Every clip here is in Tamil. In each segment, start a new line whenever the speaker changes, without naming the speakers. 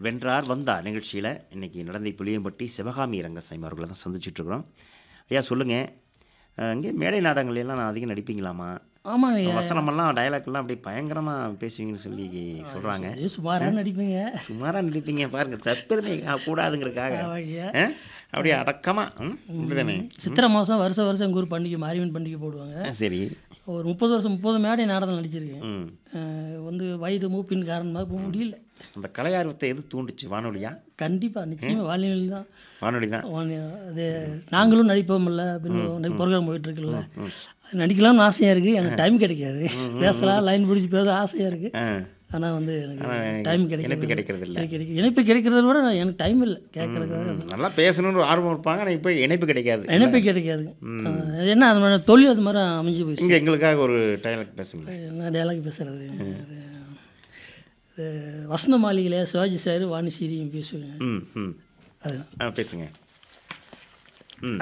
வென்றார் வந்தார் நிகழ்ச்சியில் இன்னைக்கு நடந்தை புளியம்பட்டி சிவகாமி ரங்கசாமி அவர்களை தான் சந்திச்சுட்டு இருக்கிறோம் ஐயா சொல்லுங்கள் இங்கே மேடை நாடகங்கள் எல்லாம் நான் அதிகம் நடிப்பீங்களாமா
ஆமாங்க ஐயா
வசனமெல்லாம் டயலாக்லாம் அப்படியே பயங்கரமாக பேசுவீங்கன்னு சொல்லி சொல்கிறாங்க
இது சுமாராக நடிப்பேங்க
சுமாராக நடிப்பீங்க பாருங்க தற்பெருமை கூடாதுங்கிறதுக்காக
ஆமாங்கய்யா.
ஆ? அப்படியே அடக்கமாக ம் இப்படிதானே
சித்திரை மாதம் வருஷம் வருஷம் எங்கள் ஊர் பண்டிகை மாரியம்மன் பண்டிகை போடுவாங்க
ஆ, சரி
ஒரு முப்பது வருஷம் முப்பது மேடை நாடகம் நடிச்சிருக்கேன்
ம்
அஹ் வந்து வயது மூப்பின் காரணமாக போக முடியல
அந்த கலையார்வத்தை எது தூண்டுச்சு வானொலியா
கண்டிப்பாக நிச்சயமாக வாலியல் தான்
வானொலி தான்
வானி- அது நாங்களும் நடிப்போம்ல அப்படின்னு ப்ரோக்ராம் போயிட்டுருக்குல்ல நடிக்கலாம்னு ஆசையாக இருக்குது எனக்கு டைம் கிடைக்காது பேசலாம் லைன் பிடிச்சி பேச ஆசையாக இருக்குது
ஆ
ஆனால் வந்து எனக்கு டைம் கிடைக்காது
இணைப்பு கிடைக்கிறது இல்லை
கிடைக்க இணைப்பு கிடைக்கிறத விட நான் எனக்கு டைம் இல்லை கேட்கறதுக்காக
நல்லா பேசணும்னு ஒரு ஆர்வம் இருப்பாங்க ஆனால் இப்போ இணைப்பு கிடைக்காது
இணைப்பு கிடைக்காது அஹ் என்ன அது மாதிரி தொழில் அது மாதிரி அமைஞ்சு போயிடுச்சு
இங்கே எங்களுக்காக ஒரு டயலாக் பேசுங்களேன்
என்ன டயலாக் பேசுறது அது இது வசந்த மாளிகையில் சிவாஜி சார் வாணிசீரியும் பேசுவேங்க
ம் ம்
அது
ஆ பேசுங்க ம்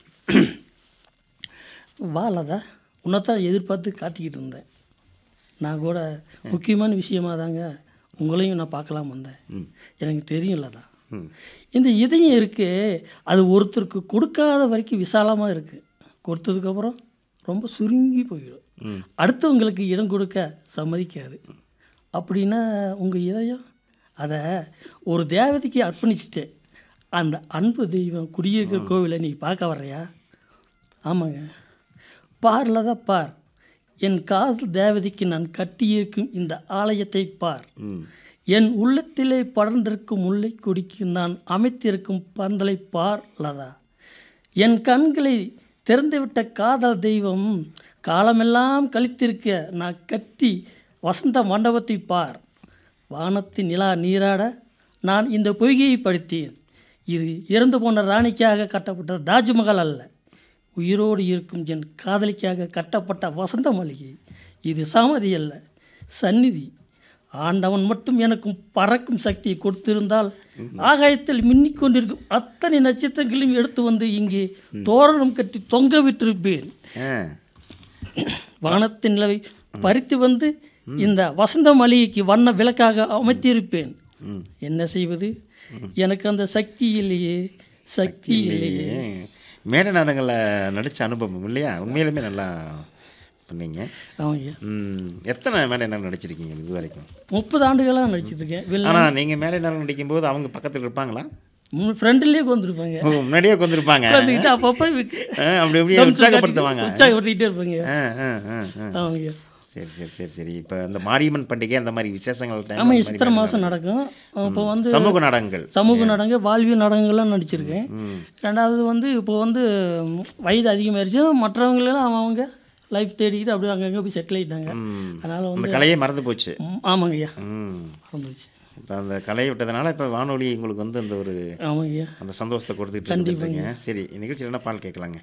வா லதா உன்னைத்தான் எதிர்பார்த்து காத்திக்கிட்டு இருந்தேன் நான் கூட முக்கியமான விஷயமா தாங்க உங்களையும் நான் பார்க்கலாம் வந்தேன் எனக்கு தெரியும் லதா
ம்
இந்த இதயம் இருக்கு அது ஒருத்தருக்கு கொடுக்காத வரைக்கும் விசாலமாக இருக்குது கொடுத்ததுக்கப்புறம் ரொம்ப சுருங்கி போயிடும் அடுத்தவங்களுக்கு இடம் கொடுக்க சம்மதிக்காது அப்படின்னா உங்கள் இதயம் அதை ஒரு தேவதைக்கு அர்ப்பணிச்சிட்டேன் அந்த அன்பு தெய்வம் குடியிருக்கிற கோவிலை நீ பார்க்க வர்றியா ஆமாங்க பார்ல தான் பார் என் காதல் தேவதைக்கு நான் கட்டியிருக்கும் இந்த ஆலயத்தை பார்
ம்
என் உள்ளத்திலே படர்ந்திருக்கும் முல்லை கொடிக்கு நான் அமைத்திருக்கும் பந்தலை பார் லதா என் கண்களை திறந்துவிட்ட காதல் தெய்வம் காலமெல்லாம் கழித்திருக்க நான் கட்டி வசந்த மண்டபத்தை பார் வானத்தின் நிலா நீராட நான் இந்த பொய்கையை படித்தேன் இது இறந்து போன ராணிக்காக கட்டப்பட்ட தாஜ்மஹால் அல்ல உயிரோடு இருக்கும் என் காதலிக்காக கட்டப்பட்ட வசந்த மளிகை இது சமாதி அல்ல சந்நிதி ஆண்டவன் மட்டும் எனக்கும் பறக்கும் சக்தியை கொடுத்திருந்தால் ஆகாயத்தில் மின்னிக் கொண்டிருக்கும் அத்தனை நட்சத்திரங்களையும் எடுத்து வந்து இங்கே தோரணம் கட்டி தொங்க விட்டிருப்பேன்
ஆ
வானத்தின் நிலவை பறித்து வந்து இந்த வசந்த மளிகைக்கு வண்ண விளக்காக அமைத்திருப்பேன் என்ன செய்வது எனக்கு அந்த சக்தி இல்லையே சக்தி இல்லையே
மேடை நாடகங்களில் நடித்த அனுபவம் இல்லையா உண்மையிலுமே நல்லா பண்ணீங்க
ஆமாங்க
ம் எத்தனை மேடை நாடகம் நடிச்சிருக்கீங்க இது வரைக்கும்
முப்பது ஆண்டுகளாக நடிச்சிட்ருக்கேன் வெளில
ஆனால் நீங்கள் மேடை நாடகம் நடிக்கும்போது அவங்க பக்கத்தில் இருப்பாங்களா
ஃப்ரெண்ட்லேயே வந்திருப்பாங்க
ஓ முன்னாடியே உட்காந்துருப்பாங்க
உட்காந்துக்கிட்டு அப்பப்போ
அப்படி அப்படியே உற்சாகப்படுத்துவாங்க
உற்சாகப்படுத்திக்கிட்டே இருப்பாங்க
ஆ ஆ ஆ ஆ
ஆமாங்க
சரி சரி சரி சரி இப்போ இந்த மாரியம்மன் பண்டிகை அந்த மாதிரி விசேஷங்கள் time
ஆமாம்
அந்த மாதிரி
சித்திரை மாதம் நடக்கும் இப்போ வந்து
சமூக நாடகங்கள்
சமூக நாடகங்க வாழ்வியல் நாடகங்கள்லாம் நடிச்சிருக்கேன் ரெண்டாவது வந்து இப்போ வந்து ம், வயது அதிகமாயிருச்சு மற்றவங்களெல்லாம் அவங்க அவங்க லைஃப் தேடிக்கிட்டு அப்படியே அங்கங்கே போய் செட்டில் ஆகிட்டாங்க அதனால்
அந்த
வந்து
கலையே மறந்து போச்சு
ம், ஆமாங்கய்யா
ம்
வந்துருச்சு
இப்போ அந்த கலையை விட்டதுனால இப்போ வானொலி உங்களுக்கு வந்து அந்த ஒரு
ஆமாங்கய்யா
அந்த சந்தோஷத்தை கொடுத்துட்டு இருக்கீங்க சரி நிகழ்ச்சியில் என்ன பால் கேட்கலாங்க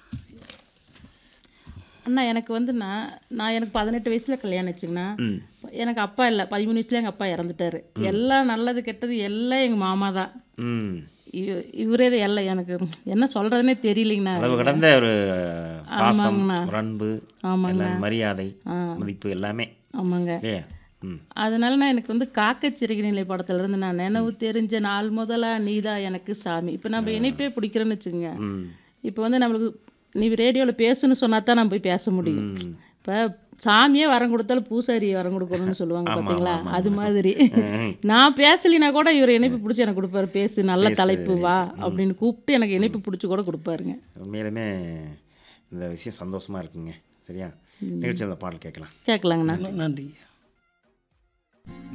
அண்ணா எனக்கு வந்து நான் நான் எனக்கு பதினெட்டு வயசில் கல்யாணம் ஆச்சுங்கண்ணா எனக்கு அப்பா இல்லை பதிமூணு வயசுல எங்கள் அப்பா இறந்துட்டாரு எல்லாம் நல்லது கெட்டது எல்லாம் எங்கள் மாமா தான்
ம்
இவ- இவரே தான் எல்லாம் எனக்கு என்ன சொல்கிறதுனே தெரியலைங்கண்ணா
அளவு கடந்த ஒரு பாசம்
ஆமாங்கண்ணா.
ஒரு அன்பு
ஆமாங்க
எல்லாம் மரியாதை மதிப்பு எல்லாமே
ஆமாங்க
இல்லையா ம்
அதனால நான் எனக்கு வந்து காக்கச்சிறகு நிலை படத்துல இருந்து நான் நினைவு தெரிஞ்ச நாள் முதலா நீதான் எனக்கு சாமி இப்போ நம்ம இணைப்பே பிடிக்கிறோன்னு வச்சுக்கோங்க
ம்
இப்போ வந்து நம்மளுக்கு நீ ரேடியோவில் பேசுன்னு சொன்னா தான் நம்ம போய் பேச முடியும் இப்போ சாமியே வரம் கொடுத்தாலும் பூசாரி வரம் கொடுக்கணும்னு சொல்லுவாங்க பார்த்தீங்களா அது மாதிரி நான் பேசலினா கூட இவர் இணைப்பு பிடிச்சி எனக்கு கொடுப்பாரு பேசு நல்ல தலைப்பு வா அப்படின்னு கூப்பிட்டு எனக்கு இணைப்பு பிடிச்சி கூட கொடுப்பாருங்க
உண்மையிலுமே இந்த விஷயம் சந்தோஷமா இருக்குங்க சரியா நிகழ்ச்சியில் அந்த பாடல் கேட்கலாம்
கேட்கலாங்கண்ணா
நன்றி